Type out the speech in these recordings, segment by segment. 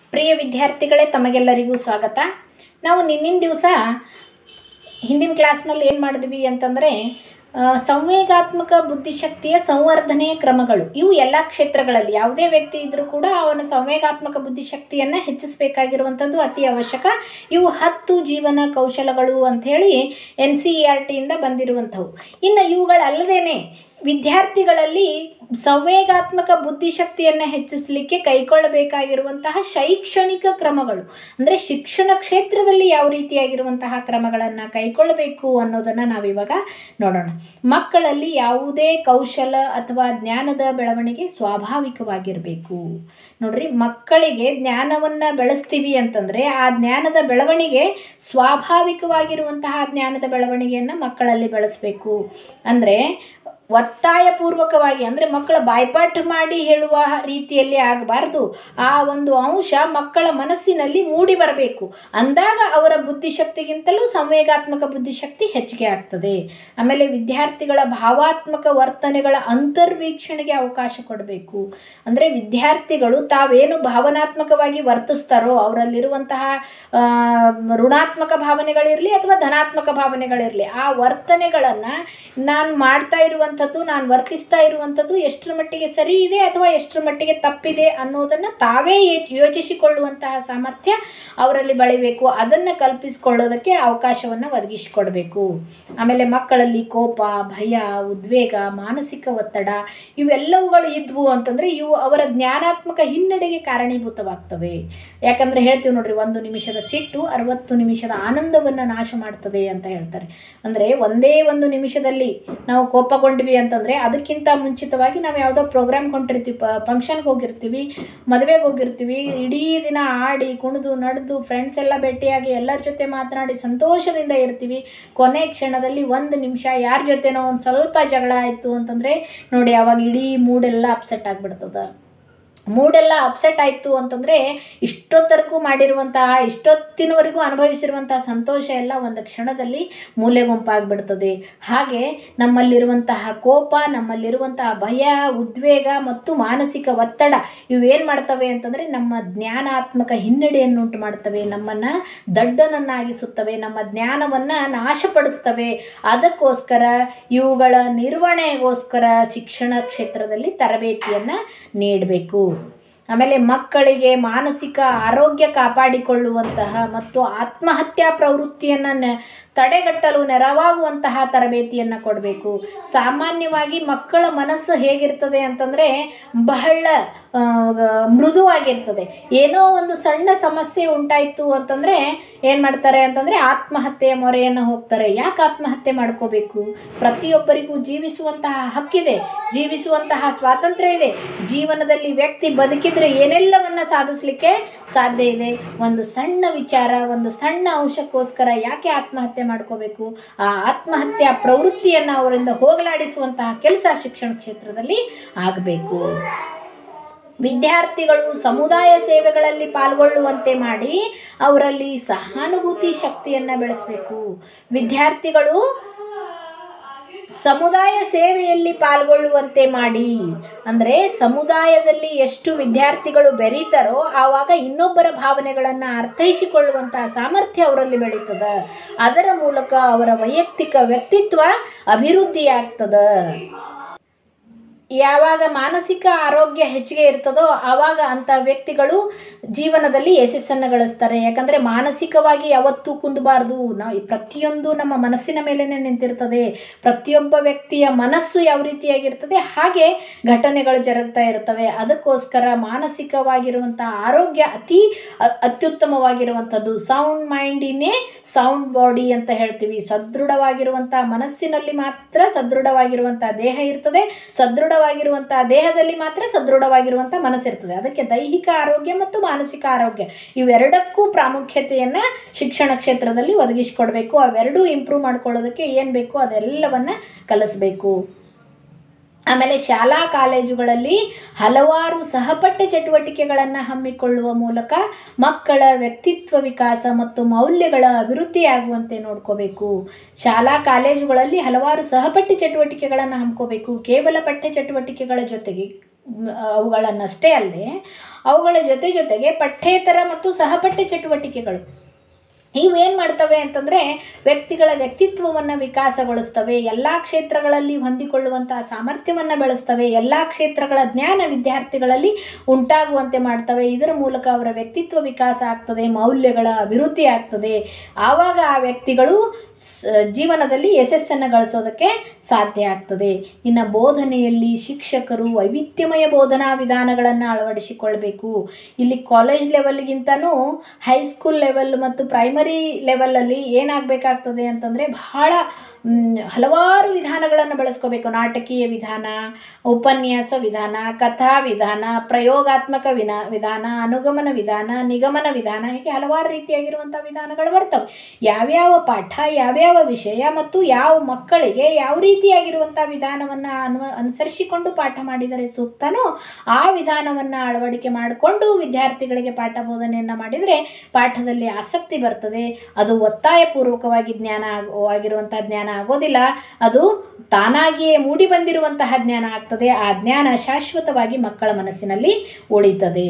ಪ್ರಿಯ ವಿದ್ಯಾರ್ಥಿಗಳೇ ತಮಗೆಲ್ಲರಿಗೂ ಸ್ವಾಗತ ನಾವು ನಿನ್ನಿನ ದಿವಸ ಹಿಂದಿನ ಕ್ಲಾಸ್ನಲ್ಲಿ ಏನು ಮಾಡಿದ್ವಿ ಅಂತಂದರೆ ಆ, ಸಂವೇಗಾತ್ಮಕ ಬುದ್ಧಿಶಕ್ತಿಯ ಸಂವರ್ಧನೆಯ ಕ್ರಮಗಳು ಇವು ಎಲ್ಲ ಕ್ಷೇತ್ರಗಳಲ್ಲಿ ಯಾವುದೇ ವ್ಯಕ್ತಿ ಇದ್ದರೂ ಕೂಡ ಅವನ ಸಂವೇಗಾತ್ಮಕ ಬುದ್ಧಿಶಕ್ತಿಯನ್ನು ಹೆಚ್ಚಿಸಬೇಕಾಗಿರುವಂಥದ್ದು ಅತಿ ಅವಶ್ಯಕ ಇವು ಹತ್ತು ಜೀವನ ಕೌಶಲಗಳು ಅಂಥೇಳಿ ಎನ್ ಸಿ ಇ ಆರ್ ಟಿಯಿಂದ ಬಂದಿರುವಂಥವು ಇನ್ನು ಇವುಗಳಲ್ಲದೇ ವಿದ್ಯಾರ್ಥಿಗಳಲ್ಲಿ ಸಂವೇಗಾತ್ಮಕ ಬುದ್ಧಿಶಕ್ತಿಯನ್ನು ಹೆಚ್ಚಿಸಲಿಕ್ಕೆ ಕೈಗೊಳ್ಳಬೇಕಾಗಿರುವಂತಹ ಶೈಕ್ಷಣಿಕ ಕ್ರಮಗಳು ಅಂದರೆ ಶಿಕ್ಷಣ ಕ್ಷೇತ್ರದಲ್ಲಿ ಯಾವ ರೀತಿಯಾಗಿರುವಂತಹ ಕ್ರಮಗಳನ್ನು ಕೈಗೊಳ್ಳಬೇಕು ಅನ್ನೋದನ್ನು ನಾವಿವಾಗ ನೋಡೋಣ ಮಕ್ಕಳಲ್ಲಿ ಯಾವುದೇ ಕೌಶಲ ಅಥವಾ ಜ್ಞಾನದ ಬೆಳವಣಿಗೆ ಸ್ವಾಭಾವಿಕವಾಗಿರಬೇಕು ನೋಡ್ರಿ ಮಕ್ಕಳಿಗೆ ಜ್ಞಾನವನ್ನು ಬೆಳೆಸ್ತೀವಿ ಅಂತಂದರೆ ಆ ಜ್ಞಾನದ ಬೆಳವಣಿಗೆ ಸ್ವಾಭಾವಿಕವಾಗಿರುವಂತಹ ಜ್ಞಾನದ ಬೆಳವಣಿಗೆಯನ್ನು ಮಕ್ಕಳಲ್ಲಿ ಬೆಳೆಸಬೇಕು ಅಂದರೆ ಒತ್ತಾಯಪೂರ್ವಕವಾಗಿ ಅಂದರೆ ಮಕ್ಕಳ ಬಾಯ್ಪಾಠ ಮಾಡಿ ಹೇಳುವ ರೀತಿಯಲ್ಲಿ ಆಗಬಾರ್ದು ಆ ಒಂದು ಅಂಶ ಮಕ್ಕಳ ಮನಸ್ಸಿನಲ್ಲಿ ಮೂಡಿ ಬರಬೇಕು ಅಂದಾಗ ಅವರ ಬುದ್ಧಿಶಕ್ತಿಗಿಂತಲೂ ಸಂವೇಗಾತ್ಮಕ ಬುದ್ಧಿಶಕ್ತಿ ಹೆಚ್ಚಿಗೆ ಆಗ್ತದೆ ಆಮೇಲೆ ವಿದ್ಯಾರ್ಥಿಗಳ ಭಾವಾತ್ಮಕ ವರ್ತನೆಗಳ ಅಂತರ್ವೀಕ್ಷಣೆಗೆ ಅವಕಾಶ ಕೊಡಬೇಕು ಅಂದರೆ ವಿದ್ಯಾರ್ಥಿಗಳು ತಾವೇನು ಭಾವನಾತ್ಮಕವಾಗಿ ವರ್ತಿಸ್ತಾರೋ ಅವರಲ್ಲಿರುವಂತಹ ಆ, ಋಣಾತ್ಮಕ ಭಾವನೆಗಳಿರಲಿ ಅಥವಾ ಧನಾತ್ಮಕ ಭಾವನೆಗಳಿರಲಿ ಆ ವರ್ತನೆಗಳನ್ನು ನಾನು ಮಾಡ್ತಾ ಇರುವಂಥದ್ದು ನಾನು ವರ್ತಿಸ್ತಾ ಇರುವಂಥದ್ದು ಎಷ್ಟರ ಮಟ್ಟಿಗೆ ಸರಿ ಇದೆ ಅಥವಾ ಎಷ್ಟರ ಮಟ್ಟಿಗೆ ತಪ್ಪಿದೆ ಅನ್ನೋದನ್ನು ತಾವೇ ಯೇ- ಯೋಚಿಸಿಕೊಳ್ಳುವಂತಹ ಸಾಮರ್ಥ್ಯ ಅವರಲ್ಲಿ ಬೆಳಿಬೇಕು ಅದನ್ನು ಕಲ್ಪಿಸಿಕೊಳ್ಳೋದಕ್ಕೆ ಅವಕಾಶವನ್ನು ಒದಗಿಸಿಕೊಡ್ಬೇಕು ಆಮೇಲೆ ಮಕ್ಕಳಲ್ಲಿ ಕೋಪ ಭಯ ಉದ್ವೇಗ ಮಾನಸಿಕ ಒತ್ತಡ ಇವೆಲ್ಲವುಗಳು ಇದ್ವು ಅಂತಂದರೆ ಇವು ಅವರ ಜ್ಞಾನಾತ್ಮಕ ಹಿನ್ನಡೆಗೆ ಕಾರಣೀಭೂತವಾಗ್ತವೆ ಯಾಕಂದರೆ ಹೇಳ್ತೀವಿ ನೋಡ್ರಿ ಒಂದು ನಿಮಿಷದ ಸಿಟ್ಟು ಅರವತ್ತು ನಿಮಿಷದ ಆನಂದವನ್ನು ನಾಶ ಮಾಡ್ತದೆ ಅಂತ ಹೇಳ್ತಾರೆ ಅಂದರೆ ಒಂದೇ ಒಂದು ನಿಮಿಷದಲ್ಲಿ ನಾವು ಕೋಪಗೊಂಡ್ವಿ ಅಂತಂದರೆ ಅದಕ್ಕಿಂತ ಮುಂಚಿತವಾಗಿ ನಾವು ಯಾವುದೋ ಪ್ರೋಗ್ರಾಮ್ ಕೊಂಡಿರ್ತೀವಿ ಪ ಫಂಕ್ಷನ್ಗೆ ಹೋಗಿರ್ತೀವಿ ಮದುವೆಗೆ ಹೋಗಿರ್ತೀವಿ ಇಡೀ ದಿನ ಆಡಿ ಕುಣಿದು ನಡೆದು ಫ್ರೆಂಡ್ಸ್ ಎಲ್ಲ ಭೇಟಿಯಾಗಿ ಎಲ್ಲರ ಜೊತೆ ಮಾತನಾಡಿ ಸಂತೋಷದಿಂದ ಇರ್ತೀವಿ ಕೊನೆ ಕ್ಷಣದಲ್ಲಿ ಒಂದು ನಿಮಿಷ ಯಾರ ಜೊತೆನೋ ಒಂದು ಸ್ವಲ್ಪ ಜಗಳ ಆಯಿತು ಅಂತಂದರೆ ನೋಡಿ ಅವಾಗ ಇಡೀ ಮೂಡೆಲ್ಲ ಅಪ್ಸೆಟ್ ಆಗಿಬಿಡ್ತದೆ ಮೂಡೆಲ್ಲ ಅಪ್ಸೆಟ್ ಆಯಿತು ಅಂತಂದರೆ ಇಷ್ಟೊತ್ತರೆಗೂ ಮಾಡಿರುವಂತಹ ಇಷ್ಟೊತ್ತಿನವರೆಗೂ ಅನುಭವಿಸಿರುವಂತಹ ಸಂತೋಷ ಎಲ್ಲ ಒಂದು ಕ್ಷಣದಲ್ಲಿ ಮೂಲೆ ಗುಂಪಾಗ್ಬಿಡ್ತದೆ ಹಾಗೆ ನಮ್ಮಲ್ಲಿರುವಂತಹ ಕೋಪ ನಮ್ಮಲ್ಲಿರುವಂತಹ ಭಯ ಉದ್ವೇಗ ಮತ್ತು ಮಾನಸಿಕ ಒತ್ತಡ ಇವೇನು ಮಾಡ್ತವೆ ಅಂತಂದರೆ ನಮ್ಮ ಜ್ಞಾನಾತ್ಮಕ ಹಿನ್ನಡೆಯನ್ನು ಉಂಟು ಮಾಡ್ತವೆ ನಮ್ಮನ್ನು ದಡ್ಡನನ್ನಾಗಿಸುತ್ತವೆ ನಮ್ಮ ಜ್ಞಾನವನ್ನು ನಾಶಪಡಿಸ್ತವೆ ಅದಕ್ಕೋಸ್ಕರ ಇವುಗಳ ನಿರ್ವಹಣೆಗೋಸ್ಕರ ಶಿಕ್ಷಣ ಕ್ಷೇತ್ರದಲ್ಲಿ ತರಬೇತಿಯನ್ನು ನೀಡಬೇಕು ಆಮೇಲೆ ಮಕ್ಕಳಿಗೆ ಮಾನಸಿಕ ಆರೋಗ್ಯ ಕಾಪಾಡಿಕೊಳ್ಳುವಂತಹ ಮತ್ತು ಆತ್ಮಹತ್ಯಾ ಪ್ರವೃತ್ತಿಯನ್ನು ನೆ ತಡೆಗಟ್ಟಲು ನೆರವಾಗುವಂತಹ ತರಬೇತಿಯನ್ನು ಕೊಡಬೇಕು ಸಾಮಾನ್ಯವಾಗಿ ಮಕ್ಕಳ ಮನಸ್ಸು ಹೇಗಿರ್ತದೆ ಅಂತಂದರೆ ಬಹಳ ಆ, ಮೃದುವಾಗಿರ್ತದೆ ಏನೋ ಒಂದು ಸಣ್ಣ ಸಮಸ್ಯೆ ಉಂಟಾಯಿತು ಅಂತಂದರೆ ಏನು ಮಾಡ್ತಾರೆ ಅಂತಂದರೆ ಆತ್ಮಹತ್ಯೆಯ ಮೊರೆಯನ್ನು ಹೋಗ್ತಾರೆ ಯಾಕೆ ಆತ್ಮಹತ್ಯೆ ಮಾಡ್ಕೋಬೇಕು ಪ್ರತಿಯೊಬ್ಬರಿಗೂ ಜೀವಿಸುವಂತಹ ಹಕ್ಕಿದೆ ಜೀವಿಸುವಂತಹ ಸ್ವಾತಂತ್ರ್ಯ ಇದೆ ಜೀವನದಲ್ಲಿ ವ್ಯಕ್ತಿ ಬದುಕಿದ್ರೆ ಏನೆಲ್ಲವನ್ನ ಸಾಧಿಸಲಿಕ್ಕೆ ಸಾಧ್ಯ ಇದೆ ಒಂದು ಸಣ್ಣ ವಿಚಾರ ಒಂದು ಸಣ್ಣ ಅಂಶಕ್ಕೋಸ್ಕರ ಯಾಕೆ ಆತ್ಮಹತ್ಯೆ ಮಾಡ್ಕೋಬೇಕು ಆ ಆತ್ಮಹತ್ಯೆಯ ಪ್ರವೃತ್ತಿಯನ್ನು ಅವರಿಂದ ಹೋಗಲಾಡಿಸುವಂತಹ ಕೆಲಸ ಶಿಕ್ಷಣ ಕ್ಷೇತ್ರದಲ್ಲಿ ಆಗಬೇಕು ವಿದ್ಯಾರ್ಥಿಗಳು ಸಮುದಾಯ ಸೇವೆಗಳಲ್ಲಿ ಪಾಲ್ಗೊಳ್ಳುವಂತೆ ಮಾಡಿ ಅವರಲ್ಲಿ ಸಹಾನುಭೂತಿ ಶಕ್ತಿಯನ್ನು ಬೆಳೆಸಬೇಕು ವಿದ್ಯಾರ್ಥಿಗಳು ಸಮುದಾಯ ಸೇವೆಯಲ್ಲಿ ಪಾಲ್ಗೊಳ್ಳುವಂತೆ ಮಾಡಿ ಅಂದರೆ ಸಮುದಾಯದಲ್ಲಿ ಎಷ್ಟು ವಿದ್ಯಾರ್ಥಿಗಳು ಬೆರೀತಾರೋ ಆವಾಗ ಇನ್ನೊಬ್ಬರ ಭಾವನೆಗಳನ್ನು ಅರ್ಥೈಸಿಕೊಳ್ಳುವಂತಹ ಸಾಮರ್ಥ್ಯ ಅವರಲ್ಲಿ ಬೆಳೀತದೆ ಅದರ ಮೂಲಕ ಅವರ ವೈಯಕ್ತಿಕ ವ್ಯಕ್ತಿತ್ವ ಅಭಿವೃದ್ಧಿಯಾಗ್ತದೆ ಯಾವಾಗ ಮಾನಸಿಕ ಆರೋಗ್ಯ ಹೆಚ್ಚಿಗೆ ಇರ್ತದೋ ಆವಾಗ ಅಂಥ ವ್ಯಕ್ತಿಗಳು ಜೀವನದಲ್ಲಿ ಯಶಸ್ಸನ್ನು ಗಳಿಸ್ತಾರೆ ಯಾಕಂದರೆ ಮಾನಸಿಕವಾಗಿ ಯಾವತ್ತೂ ಕುಂದಬಾರ್ದು ನಾವು ಪ್ರತಿಯೊಂದು ನಮ್ಮ ಮನಸ್ಸಿನ ಮೇಲೇ ನಿಂತಿರ್ತದೆ ಪ್ರತಿಯೊಬ್ಬ ವ್ಯಕ್ತಿಯ ಮನಸ್ಸು ಯಾವ ರೀತಿಯಾಗಿರ್ತದೆ ಹಾಗೆ ಘಟನೆಗಳು ಜರುಗ್ತಾ ಇರ್ತವೆ ಅದಕ್ಕೋಸ್ಕರ ಮಾನಸಿಕವಾಗಿರುವಂಥ ಆರೋಗ್ಯ ಅತಿ ಅ- ಅತ್ಯುತ್ತಮವಾಗಿರುವಂಥದ್ದು ಸೌಂಡ್ ಮೈಂಡ್ ಇನ್ನೇ ಸೌಂಡ್ ಬಾಡಿ ಅಂತ ಹೇಳ್ತೀವಿ ಸದೃಢವಾಗಿರುವಂಥ ಮನಸ್ಸಿನಲ್ಲಿ ಮಾತ್ರ ಸದೃಢವಾಗಿರುವಂಥ ದೇಹ ಇರ್ತದೆ ಸದೃಢವಾಗಿರುವಂಥ ದೇಹದಲ್ಲಿ ಮಾತ್ರ ಸದೃಢವಾಗಿರುವಂಥ ಮನಸ್ಸಿರ್ತದೆ ಅದಕ್ಕೆ ದೈಹಿಕ ಆರೋಗ್ಯ ಮತ್ತು ಮಾನಸಿಕ ಆರೋಗ್ಯ ಇವೆರಡಕ್ಕೂ ಪ್ರಾಮುಖ್ಯತೆಯನ್ನು ಶಿಕ್ಷಣ ಕ್ಷೇತ್ರದಲ್ಲಿ ಒದಗಿಸಿಕೊಡ್ಬೇಕು ಅವೆರಡೂ ಇಂಪ್ರೂವ್ ಮಾಡ್ಕೊಳ್ಳೋದಕ್ಕೆ ಏನು ಬೇಕೋ ಅದೆಲ್ಲವನ್ನು ಕಲಿಸ್ಬೇಕು ಆಮೇಲೆ ಶಾಲಾ ಕಾಲೇಜುಗಳಲ್ಲಿ ಹಲವಾರು ಸಹಪಠ್ಯ ಚಟುವಟಿಕೆಗಳನ್ನು ಹಮ್ಮಿಕೊಳ್ಳುವ ಮೂಲಕ ಮಕ್ಕಳ ವ್ಯಕ್ತಿತ್ವ ವಿಕಾಸ ಮತ್ತು ಮೌಲ್ಯಗಳ ಅಭಿವೃದ್ಧಿಯಾಗುವಂತೆ ನೋಡ್ಕೋಬೇಕು ಶಾಲಾ ಕಾಲೇಜುಗಳಲ್ಲಿ ಹಲವಾರು ಸಹಪಠ್ಯ ಚಟುವಟಿಕೆಗಳನ್ನು ಹಮ್ಮಿಕೋಬೇಕು ಕೇವಲ ಪಠ್ಯ ಚಟುವಟಿಕೆಗಳ ಜೊತೆಗೆ ಮ್, ಅವುಗಳನ್ನಷ್ಟೇ ಅಲ್ಲದೆ ಅವುಗಳ ಜೊತೆ ಜೊತೆಗೆ ಪಠ್ಯೇತರ ಮತ್ತು ಸಹಪಠ್ಯ ಚಟುವಟಿಕೆಗಳು ಇವೇನು ಮಾಡ್ತವೆ ಅಂತಂದರೆ ವ್ಯಕ್ತಿಗಳ ವ್ಯಕ್ತಿತ್ವವನ್ನು ವಿಕಾಸಗೊಳಿಸ್ತವೆ ಎಲ್ಲ ಕ್ಷೇತ್ರಗಳಲ್ಲಿ ಹೊಂದಿಕೊಳ್ಳುವಂತಹ ಸಾಮರ್ಥ್ಯವನ್ನು ಬೆಳೆಸ್ತವೆ ಎಲ್ಲ ಕ್ಷೇತ್ರಗಳ ಜ್ಞಾನ ವಿದ್ಯಾರ್ಥಿಗಳಲ್ಲಿ ಉಂಟಾಗುವಂತೆ ಮಾಡ್ತವೆ ಇದರ ಮೂಲಕ ಅವರ ವ್ಯಕ್ತಿತ್ವ ವಿಕಾಸ ಆಗ್ತದೆ ಮೌಲ್ಯಗಳ ಅಭಿವೃದ್ಧಿ ಆಗ್ತದೆ ಆವಾಗ ಆ ವ್ಯಕ್ತಿಗಳು ಸ- ಜೀವನದಲ್ಲಿ ಯಶಸ್ಸನ್ನು ಗಳಿಸೋದಕ್ಕೆ ಸಾಧ್ಯ ಆಗ್ತದೆ ಇನ್ನು ಬೋಧನೆಯಲ್ಲಿ ಶಿಕ್ಷಕರು ವೈವಿಧ್ಯಮಯ ಬೋಧನಾ ವಿಧಾನಗಳನ್ನು ಅಳವಡಿಸಿಕೊಳ್ಬೇಕು ಇಲ್ಲಿ ಕಾಲೇಜ್ ಲೆವೆಲ್ಗಿಂತನೂ ಹೈಸ್ಕೂಲ್ ಲೆವೆಲ್ ಮತ್ತು ಪ್ರೈಮರಿ ಲೆವೆಲಲ್ಲಿ ಏನಾಗಬೇಕಾಗ್ತದೆ ಅಂತಂದರೆ ಬಹಳ ಮ್, ಹಲವಾರು ವಿಧಾನಗಳನ್ನು ಬಳಸ್ಕೋಬೇಕು ನಾಟಕೀಯ ವಿಧಾನ ಉಪನ್ಯಾಸ ವಿಧಾನ ಕಥಾ ವಿಧಾನ ಪ್ರಯೋಗಾತ್ಮಕ ವಿನ ವಿಧಾನ ಅನುಗಮನ ವಿಧಾನ ನಿಗಮನ ವಿಧಾನ ಹೀಗೆ ಹಲವಾರು ರೀತಿಯಾಗಿರುವಂಥ ವಿಧಾನಗಳು ಬರ್ತವೆ ಯಾವ್ಯಾವ ಪಾಠ ಯಾವ್ಯಾವ ವಿಷಯ ಮತ್ತು ಯಾವ ಮಕ್ಕಳಿಗೆ ಯಾವ ರೀತಿಯಾಗಿರುವಂಥ ವಿಧಾನವನ್ನು ಅನು ಅನುಸರಿಸಿಕೊಂಡು ಪಾಠ ಮಾಡಿದರೆ ಸೂಕ್ತನೋ ಆ ವಿಧಾನವನ್ನು ಅಳವಡಿಕೆ ಮಾಡಿಕೊಂಡು ವಿದ್ಯಾರ್ಥಿಗಳಿಗೆ ಪಾಠ ಬೋಧನೆಯನ್ನು ಮಾಡಿದರೆ ಪಾಠದಲ್ಲಿ ಆಸಕ್ತಿ ಬರ್ತದೆ ಅದು ಒತ್ತಾಯಪೂರ್ವಕವಾಗಿ ಜ್ಞಾನ ಆಗೋ ಆಗಿರುವಂಥ ಜ್ಞಾನ ಆಗೋದಿಲ್ಲ ಅದು ತಾನಾಗಿಯೇ ಮೂಡಿ ಬಂದಿರುವಂತಹ ಜ್ಞಾನ ಆಗ್ತದೆ ಆ ಜ್ಞಾನ ಶಾಶ್ವತವಾಗಿ ಮಕ್ಕಳ ಮನಸ್ಸಿನಲ್ಲಿ ಉಳಿತದೆ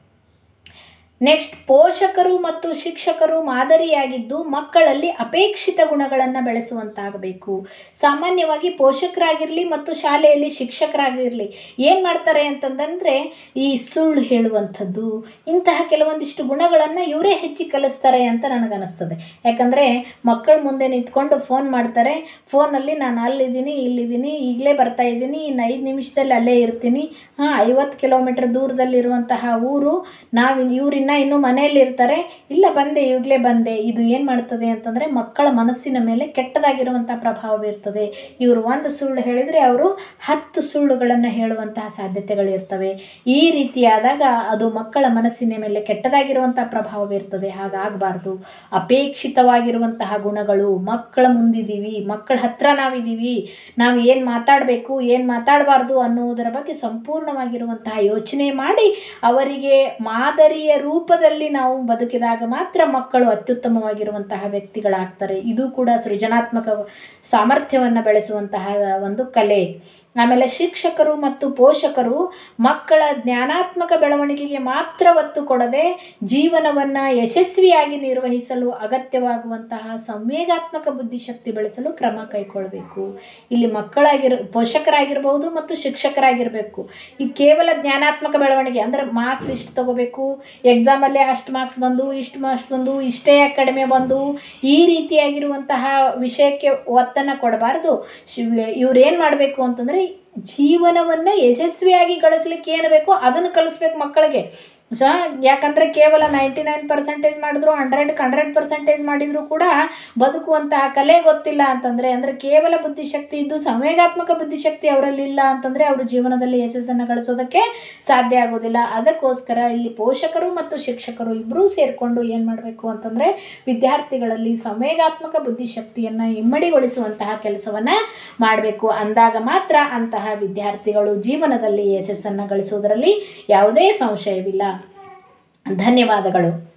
ನೆಕ್ಸ್ಟ್ ಪೋಷಕರು ಮತ್ತು ಶಿಕ್ಷಕರು ಮಾದರಿಯಾಗಿದ್ದು ಮಕ್ಕಳಲ್ಲಿ ಅಪೇಕ್ಷಿತ ಗುಣಗಳನ್ನು ಬೆಳೆಸುವಂತಾಗಬೇಕು ಸಾಮಾನ್ಯವಾಗಿ ಪೋಷಕರಾಗಿರಲಿ ಮತ್ತು ಶಾಲೆಯಲ್ಲಿ ಶಿಕ್ಷಕರಾಗಿರಲಿ ಏನು ಮಾಡ್ತಾರೆ ಅಂತಂದರೆ ಈ ಸುಳ್ಳು ಹೇಳುವಂಥದ್ದು ಇಂತಹ ಕೆಲವೊಂದಿಷ್ಟು ಗುಣಗಳನ್ನು ಇವರೇ ಹೆಚ್ಚಿ ಕಲಿಸ್ತಾರೆ ಅಂತ ನನಗನ್ನಿಸ್ತದೆ ಯಾಕಂದರೆ ಮಕ್ಕಳ ಮುಂದೆ ನಿಂತ್ಕೊಂಡು ಫೋನ್ ಮಾಡ್ತಾರೆ ಫೋನಲ್ಲಿ ನಾನು ಅಲ್ಲಿದ್ದೀನಿ ಇಲ್ಲಿದ್ದೀನಿ ಈಗಲೇ ಬರ್ತಾ ಇದ್ದೀನಿ ಇನ್ನು ಐದು ನಿಮಿಷದಲ್ಲಿ ಅಲ್ಲೇ ಇರ್ತೀನಿ ಹಾಂ ಐವತ್ತು ಕಿಲೋಮೀಟ್ರ್ ದೂರದಲ್ಲಿರುವಂತಹ ಊರು ನಾವು ಇವರಿನ್ನ ಇನ್ನೂ ಮನೆಯಲ್ಲಿ ಇರ್ತಾರೆ ಇಲ್ಲ ಬಂದೆ ಈಗಲೇ ಬಂದೆ ಇದು ಏನು ಮಾಡ್ತದೆ ಅಂತಂದರೆ ಮಕ್ಕಳ ಮನಸ್ಸಿನ ಮೇಲೆ ಕೆಟ್ಟದಾಗಿರುವಂಥ ಪ್ರಭಾವ ಬೀರ್ತದೆ ಇವರು ಒಂದು ಸುಳ್ಳು ಹೇಳಿದರೆ ಅವರು ಹತ್ತು ಸುಳ್ಳುಗಳನ್ನು ಹೇಳುವಂತಹ ಸಾಧ್ಯತೆಗಳಿರ್ತವೆ ಈ ರೀತಿಯಾದಾಗ ಅದು ಮಕ್ಕಳ ಮನಸ್ಸಿನ ಮೇಲೆ ಕೆಟ್ಟದಾಗಿರುವಂಥ ಪ್ರಭಾವ ಬೀರ್ತದೆ ಹಾಗಾಗಬಾರ್ದು ಅಪೇಕ್ಷಿತವಾಗಿರುವಂತಹ ಗುಣಗಳು ಮಕ್ಕಳ ಮುಂದಿದ್ದೀವಿ ಮಕ್ಕಳ ಹತ್ರ ನಾವಿದ್ದೀವಿ ನಾವು ಏನು ಮಾತಾಡಬೇಕು ಏನು ಮಾತಾಡಬಾರ್ದು ಅನ್ನುವುದರ ಬಗ್ಗೆ ಸಂಪೂರ್ಣವಾಗಿರುವಂತಹ ಯೋಚನೆ ಮಾಡಿ ಅವರಿಗೆ ಮಾದರಿಯ ರೂಪದಲ್ಲಿ ನಾವು ಬದುಕಿದಾಗ ಮಾತ್ರ ಮಕ್ಕಳು ಅತ್ಯುತ್ತಮವಾಗಿರುವಂತಹ ವ್ಯಕ್ತಿಗಳಾಗ್ತಾರೆ ಇದು ಕೂಡ ಸೃಜನಾತ್ಮಕ ಸಾಮರ್ಥ್ಯವನ್ನು ಬೆಳೆಸುವಂತಹ ಒಂದು ಕಲೆ ಆಮೇಲೆ ಶಿಕ್ಷಕರು ಮತ್ತು ಪೋಷಕರು ಮಕ್ಕಳ ಜ್ಞಾನಾತ್ಮಕ ಬೆಳವಣಿಗೆಗೆ ಮಾತ್ರ ಒತ್ತು ಕೊಡದೆ ಜೀವನವನ್ನು ಯಶಸ್ವಿಯಾಗಿ ನಿರ್ವಹಿಸಲು ಅಗತ್ಯವಾಗುವಂತಹ ಸಂವೇಗಾತ್ಮಕ ಬುದ್ಧಿಶಕ್ತಿ ಬೆಳೆಸಲು ಕ್ರಮ ಕೈಗೊಳ್ಳಬೇಕು ಇಲ್ಲಿ ಮಕ್ಕಳಾಗಿರ ಪೋಷಕರಾಗಿರ್ಬೋದು ಮತ್ತು ಶಿಕ್ಷಕರಾಗಿರಬೇಕು ಈ ಕೇವಲ ಜ್ಞಾನಾತ್ಮಕ ಬೆಳವಣಿಗೆ ಅಂದರೆ ಮಾರ್ಕ್ಸ್ ಇಷ್ಟು ತಗೋಬೇಕು ಎಕ್ಸಾಮಲ್ಲೇ ಅಷ್ಟು ಮಾರ್ಕ್ಸ್ ಬಂದು ಇಷ್ಟು ಮಾರ್ಕ್ಸ್ ಬಂದು ಇಷ್ಟೇ ಯಾಕ್ ಕಡಿಮೆ ಬಂದು ಈ ರೀತಿಯಾಗಿರುವಂತಹ ವಿಷಯಕ್ಕೆ ಒತ್ತನ್ನು ಕೊಡಬಾರ್ದು ಇವ್ರು ಏನು ಮಾಡಬೇಕು ಅಂತಂದರೆ ಜೀವನವನ್ನು ಯಶಸ್ವಿಯಾಗಿ ಗಳಿಸ್ಲಿಕ್ಕೆ ಏನು ಬೇಕೋ ಅದನ್ನು ಕಲಿಸ್ಬೇಕು ಮಕ್ಕಳಿಗೆ ಸ ಯಾಕಂದರೆ ಕೇವಲ ನೈಂಟಿ ನೈನ್ ಪರ್ಸೆಂಟೇಜ್ ಮಾಡಿದ್ರು ಹಂಡ್ರೆಡ್ಗೆ ಹಂಡ್ರೆಡ್ ಪರ್ಸೆಂಟೇಜ್ ಮಾಡಿದರೂ ಕೂಡ ಬದುಕುವಂತಹ ಕಲೆ ಗೊತ್ತಿಲ್ಲ ಅಂತಂದರೆ ಅಂದರೆ ಕೇವಲ ಬುದ್ಧಿಶಕ್ತಿ ಇದ್ದು ಸಂವೇಗಾತ್ಮಕ ಬುದ್ಧಿಶಕ್ತಿ ಅವರಲ್ಲಿ ಇಲ್ಲ ಅಂತಂದರೆ ಅವರು ಜೀವನದಲ್ಲಿ ಯಶಸ್ಸನ್ನು ಗಳಿಸೋದಕ್ಕೆ ಸಾಧ್ಯ ಆಗೋದಿಲ್ಲ ಅದಕ್ಕೋಸ್ಕರ ಇಲ್ಲಿ ಪೋಷಕರು ಮತ್ತು ಶಿಕ್ಷಕರು ಇಬ್ಬರೂ ಸೇರಿಕೊಂಡು ಏನು ಮಾಡಬೇಕು ಅಂತಂದರೆ ವಿದ್ಯಾರ್ಥಿಗಳಲ್ಲಿ ಸಂವೇಗಾತ್ಮಕ ಬುದ್ಧಿಶಕ್ತಿಯನ್ನು ಇಮ್ಮಡಿಗೊಳಿಸುವಂತಹ ಕೆಲಸವನ್ನು ಮಾಡಬೇಕು ಅಂದಾಗ ಮಾತ್ರ ಅಂತಹ ವಿದ್ಯಾರ್ಥಿಗಳು ಜೀವನದಲ್ಲಿ ಯಶಸ್ಸನ್ನು ಗಳಿಸುವುದರಲ್ಲಿ ಯಾವುದೇ ಸಂಶಯವಿಲ್ಲ ಧನ್ಯವಾದಗಳು